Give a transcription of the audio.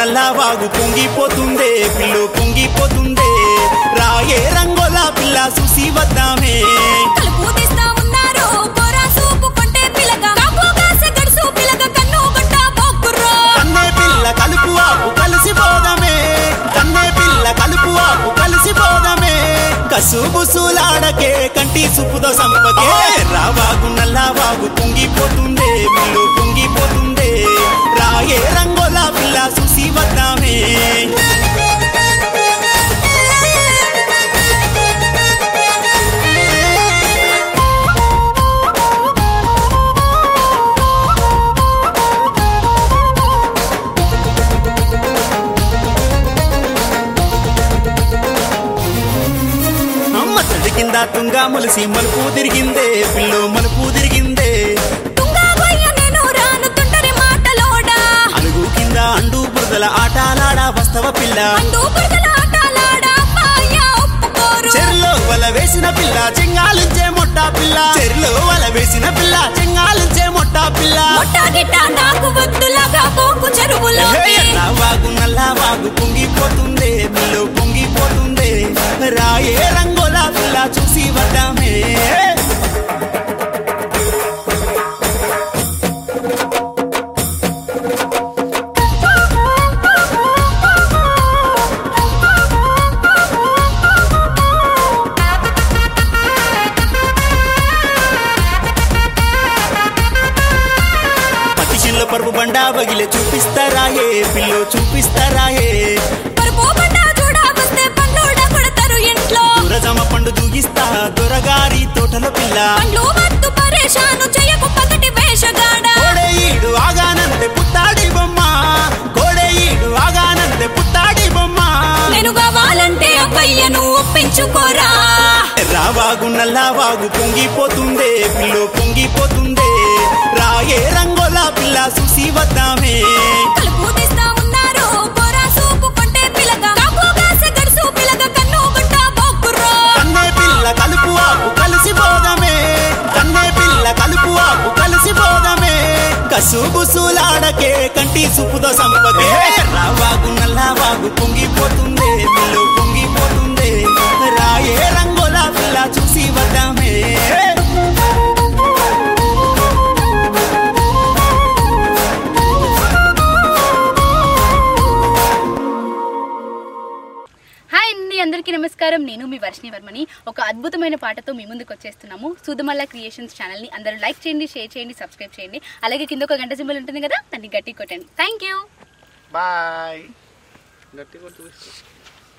నల్లా వాగు పొంగిపోతుందే పిల్లు పొంగిపోతుందే రాయే రంగోలా పిల్ల చూసి వద్దామే కలుపు తీస్తా ఉన్నారు బొరా సూపు కొంటే పిలక కాపు కాసే గడుసు పిలక కన్ను గొట్ట పోకుర్రో కన్నే పిల్ల కలుపు ఆపు కలిసి పోదమే కన్నే పిల్ల కలుపు ఆపు కలిసి పోదమే కసు బుసులాడకే కంటి సుపుతో సంపకే రావాగు నల్లా వాగు పొంగిపోతుందే పిల్లు పొంగిపోతుందే రాయే రంగోలా పిల్ల చూసి వద్దామే అమ్మ చెట్టు కింద తుంగా ములిసి మలుపు తిరిగిందే పిల్లు మలుపు తిరిగిందే తుంగా గొయ్య నేను రాను తుంటరి మాటలోడా అలుగు కింద అండు బురదల ఆటాలాడా వస్తవ పిల్ల అందు పురుగుల ఆటలాడా అమ్మాయ ఒప్పుకోరు చెరులో వల వేసిన పిల్ల చెంగాలించే మొట్టా పిల్ల చెరులో వల వేసిన పిల్ల చెంగాలించే మొట్టా పిల్ల మొట్ట గిట్ట నాకు వద్దులాగా పోకు చెరువులో ఎర్ర వాగు నల్ల వాగు పొంగిపోతుందే పిల్లు పొంగిపోతుందే రాయే రంగోలా పిల్ల చూసి వద్దామే పట్టిషన్లో పరుపు బండా బగిలే చూపిస్తారాయే పిల్లు చూపిస్తారాయే పరుపు బండ చూడ వస్తే పండ్లుడ కొడతారు ఇంట్లో దురజమ పండు దూగిస్తా దొరగారి తోటలో పిల్ల పండ్లు వద్దు పరేషాను చేయకు పగటి వేషగాడ కోడే ఈడు ఆగానంతే పుత్తాడి బొమ్మ కోడే ఈడు ఆగానంతే పుత్తాడి బొమ్మ నేను కావాలంటే అబ్బయ్యను ఒప్పించుకోరా రావాగు నల్లవాగు పొంగిపోతుందే పిల్లు పొంగిపోతుందే రాయే రంగోలా పిల్ల చూసి వద్దామే కలుపు తీస్తా ఉన్నారు బొరా సూపు కొంటే పిలక కాపు కాసే గడుసు పిలక కన్ను గుట్ట పోకుర్రో కన్నే పిల్ల కలుపు ఆపు కలిసి పోదమే కన్నే పిల్ల కలుపు ఆపు కలిసి పోదమే కసు బుసులాడకే కంటి సుపుతో సంపదే రావాగు నల్లవాగు పొంగిపోతుందే పిల్లు పొంగిపోతుందే రాయే రంగోలా పిల్ల చూసి వద్దామే హాయ్ అండి అందరికీ నమస్కారం నేను మీ వర్షిణి వర్మని ఒక అద్భుతమైన పాటతో మీ ముందుకు వచ్చేస్తున్నాము సుధమల్ల క్రియేషన్స్ ఛానల్ని అందరూ లైక్ చేయండి షేర్ చేయండి సబ్స్క్రైబ్ చేయండి అలాగే కింద ఒక గంట సింబల్ ఉంటుంది కదా దాన్ని గట్టి కొట్టండి థ్యాంక్ యూ బాయ్ గట్టి కొట్టు